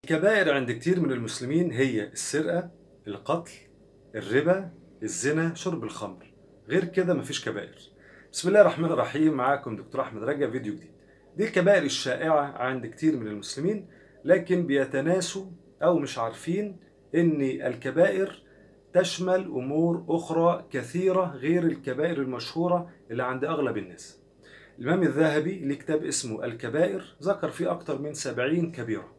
الكبائر عند كتير من المسلمين هي السرقة القتل الربا الزنا شرب الخمر غير كده مفيش كبائر بسم الله الرحمن الرحيم معاكم دكتور احمد رجب فيديو جديد دي الكبائر الشائعة عند كتير من المسلمين لكن بيتناسوا او مش عارفين ان الكبائر تشمل امور اخرى كثيرة غير الكبائر المشهورة اللي عند اغلب الناس الامام الذهبي ليه كتاب اسمه الكبائر ذكر فيه اكتر من سبعين كبيرة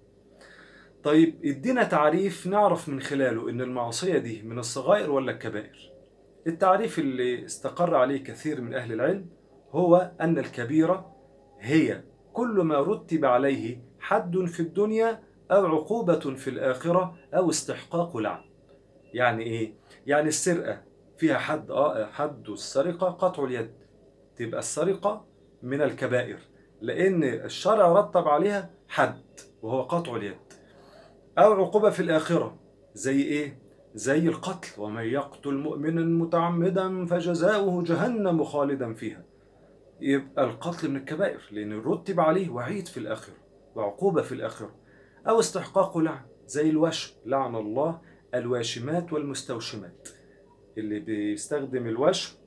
طيب ادينا تعريف نعرف من خلاله ان المعصية دي من الصغائر ولا الكبائر التعريف اللي استقر عليه كثير من اهل العلم هو ان الكبيرة هي كل ما رتب عليه حد في الدنيا او عقوبة في الاخرة او استحقاق لعن يعني ايه يعني السرقة فيها حد اه حد السرقة قطع اليد تبقى السرقة من الكبائر لان الشرع رتب عليها حد وهو قطع اليد أو عقوبة في الآخرة زي إيه؟ زي القتل ومن يقتل مؤمنا متعمدا فجزاؤه جهنم خالدا فيها يبقى القتل من الكبائر لأن رتب عليه وعيد في الآخرة وعقوبة في الآخرة أو استحقاق لعن زي الوشم لعن الله الواشمات والمستوشمات اللي بيستخدم الوشم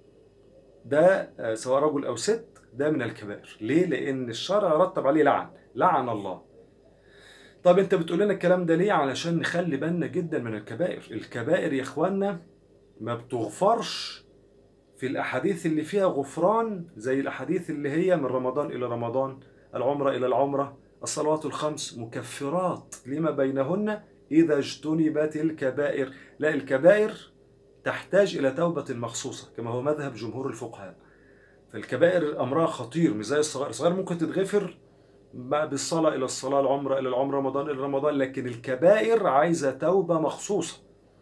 ده سواء رجل أو ست ده من الكبائر ليه؟ لأن الشرع رتب عليه لعن لعن الله طب انت بتقول لنا الكلام ده ليه علشان نخلي بالنا جدا من الكبائر الكبائر يا اخوانا ما بتغفرش في الاحاديث اللي فيها غفران زي الاحاديث اللي هي من رمضان الى رمضان العمره الى العمره الصلوات الخمس مكفرات لما بينهن اذا اجتنبت الكبائر لا الكبائر تحتاج الى توبه مخصوصه كما هو مذهب جمهور الفقهاء فالكبائر امرها خطير مش زي الصغائر الصغائر ممكن تتغفر بالصلاة إلى الصلاة العمرة إلى العمرة رمضان إلى رمضان لكن الكبائر عايزة توبة مخصوصة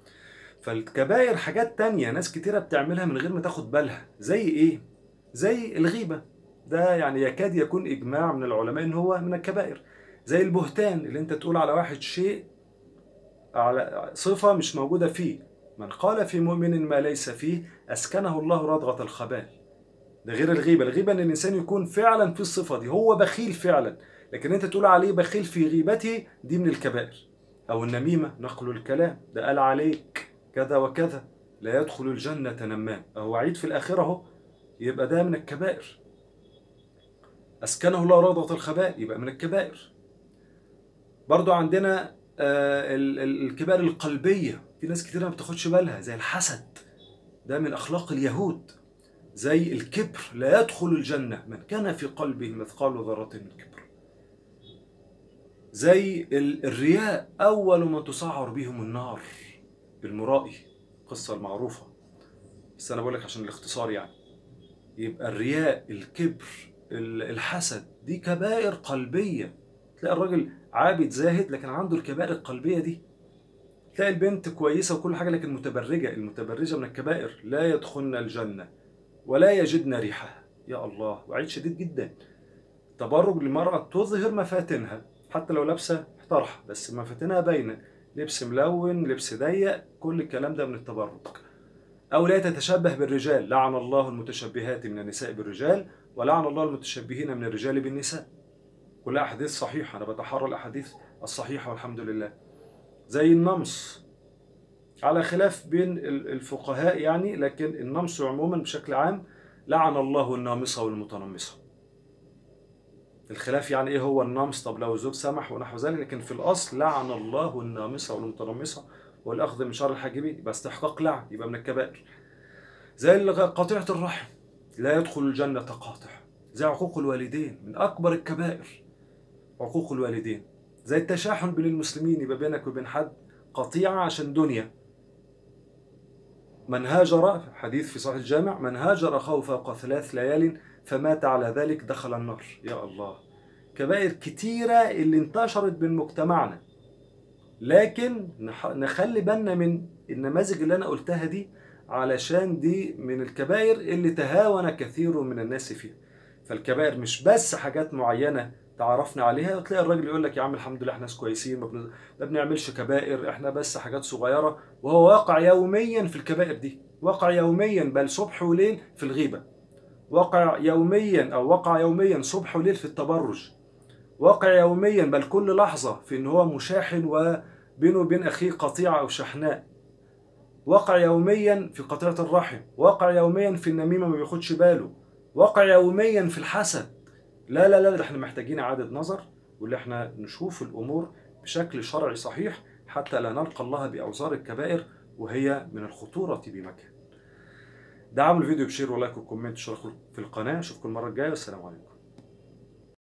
فالكبائر حاجات تانية ناس كتيرة بتعملها من غير ما تاخد بالها زي إيه؟ زي الغيبة ده يعني يكاد يكون إجماع من العلماء إن هو من الكبائر زي البهتان اللي أنت تقول على واحد شيء على صفة مش موجودة فيه من قال في مؤمن ما ليس فيه أسكنه الله رضغة الخبال ده غير الغيبة الغيبة ان الانسان يكون فعلا في الصفة دي هو بخيل فعلا لكن انت تقول عليه بخيل في غيبته دي من الكبائر او النميمة نقل الكلام ده قال عليك كذا وكذا لا يدخل الجنة نمام او وعيد في الاخرة اهو يبقى ده من الكبائر اسكنه الله روضة الخبال يبقى من الكبائر برضو عندنا آه الكبائر القلبية في ناس كتير ما بتاخدش بالها زي الحسد ده من اخلاق اليهود زي الكبر لا يدخل الجنة من كان في قلبه مثقال ذرة من كبر زي الرياء أول من تسعر بهم النار المرائي القصة المعروفة بس أنا بقول لك عشان الاختصار يعني يبقى الرياء الكبر الحسد دي كبائر قلبية تلاقي الراجل عابد زاهد لكن عنده الكبائر القلبية دي تلاقي البنت كويسة وكل حاجة لكن متبرجة المتبرجة من الكبائر لا يدخلن الجنة ولا يجدن ريحها يا الله وعيد شديد جدا تبرج لمرأة تظهر مفاتنها حتى لو لابسة طرحة بس مفاتنها باينة لبس ملون لبس ضيق كل الكلام ده من التبرج أو لا تتشبه بالرجال لعن الله المتشبهات من النساء بالرجال ولعن الله المتشبهين من الرجال بالنساء كلها أحاديث صحيحة أنا بتحرى الأحاديث الصحيحة والحمد لله زي النمص على خلاف بين الفقهاء يعني لكن النمص عموما بشكل عام لعن الله النامصة والمتنمصة الخلاف يعني ايه هو النمص طب لو الزوج سمح ونحو ذلك لكن في الاصل لعن الله النامصة والمتنمصة والاخذ من شر الحاجبين يبقى استحقاق لعن يبقى من الكبائر زي قاطعة الرحم لا يدخل الجنة قاطع زي عقوق الوالدين من اكبر الكبائر عقوق الوالدين زي التشاحن بين المسلمين يبقى بينك وبين حد قطيعة عشان دنيا من هاجر حديث في صحيح الجامع من هاجر أخاه فوق ثلاث ليال فمات على ذلك دخل النار يا الله كبائر كتيرة اللي انتشرت بين مجتمعنا لكن نخلي بالنا من النماذج اللي أنا قلتها دي علشان دي من الكبائر اللي تهاون كثير من الناس فيها فالكبائر مش بس حاجات معينة تعرفنا عليها وتلاقي الراجل يقول لك يا عم الحمد لله احنا ناس كويسين ما بنعملش كبائر احنا بس حاجات صغيره وهو واقع يوميا في الكبائر دي واقع يوميا بل صبح وليل في الغيبه واقع يوميا او وقع يوميا صبح وليل في التبرج واقع يوميا بل كل لحظة في ان هو مشاحن وبينه وبين اخيه قطيعة او شحناء واقع يوميا في قطيعة الرحم واقع يوميا في النميمة ما بياخدش باله واقع يوميا في الحسد لا لا لا ده احنا محتاجين اعادة نظر واللي احنا نشوف الامور بشكل شرعي صحيح حتى لا نلقى الله باوزار الكبائر وهي من الخطورة بمكان دعموا الفيديو بشير ولايك وكومنت واشتركوا في القناة اشوفكم المرة الجاية والسلام عليكم